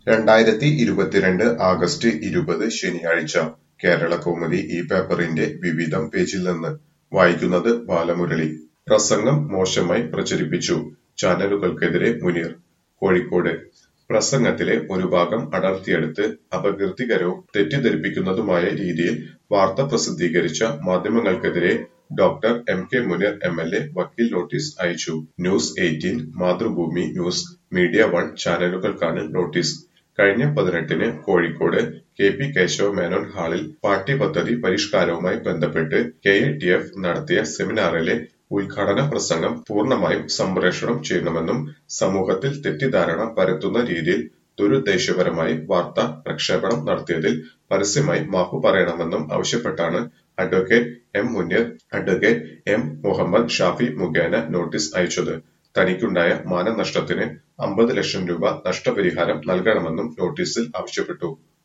രണ്ടായിരത്തി ഇരുപത്തിരണ്ട് ആഗസ്റ്റ് ഇരുപത് ശനിയാഴ്ച കേരളകൗമുദി ഈ പേപ്പറിന്റെ വിവിധം പേജിൽ നിന്ന് വായിക്കുന്നത് ബാലമുരളി പ്രസംഗം മോശമായി പ്രചരിപ്പിച്ചു ചാനലുകൾക്കെതിരെ മുനീർ കോഴിക്കോട് പ്രസംഗത്തിലെ ഒരു ഭാഗം അടർത്തിയെടുത്ത് അപകീർത്തികരവും തെറ്റിദ്ധരിപ്പിക്കുന്നതുമായ രീതിയിൽ വാർത്ത പ്രസിദ്ധീകരിച്ച മാധ്യമങ്ങൾക്കെതിരെ doctor M K Muneer M L A വക്കീൽ നോട്ടീസ് അയച്ചു News Eighteen Mathrubhumi News Media One ചാനലുകൾക്കാണ് നോട്ടീസ് കഴിഞ്ഞ പതിനെട്ടിന് കോഴിക്കോട് കെ പി കേശവ മേനോൻ ഹാളിൽ പാഠ്യപദ്ധതി പരിഷ്കാരവുമായി ബന്ധപ്പെട്ട് കെ എ ടി എഫ് നടത്തിയ സെമിനാറിലെ ഉദ്ഘാടന പ്രസംഗം പൂർണ്ണമായും സംപ്രേഷണം ചെയ്യണമെന്നും സമൂഹത്തിൽ തെറ്റിദ്ധാരണ പരത്തുന്ന രീതിയിൽ ദുരുദ്ദേശപരമായി വാർത്താ പ്രക്ഷേപണം നടത്തിയതിൽ പരസ്യമായി മാപ്പു പറയണമെന്നും ആവശ്യപ്പെട്ടാണ് advocate M Muneer advocate M Muhammad Shafi മുഖേന നോട്ടീസ് അയച്ചത് തനിക്കുണ്ടായ മാനനഷ്ടത്തിന് അമ്പത് ലക്ഷം രൂപ നഷ്ടപരിഹാരം നൽകണമെന്നും നോട്ടീസിൽ ആവശ്യപ്പെട്ടു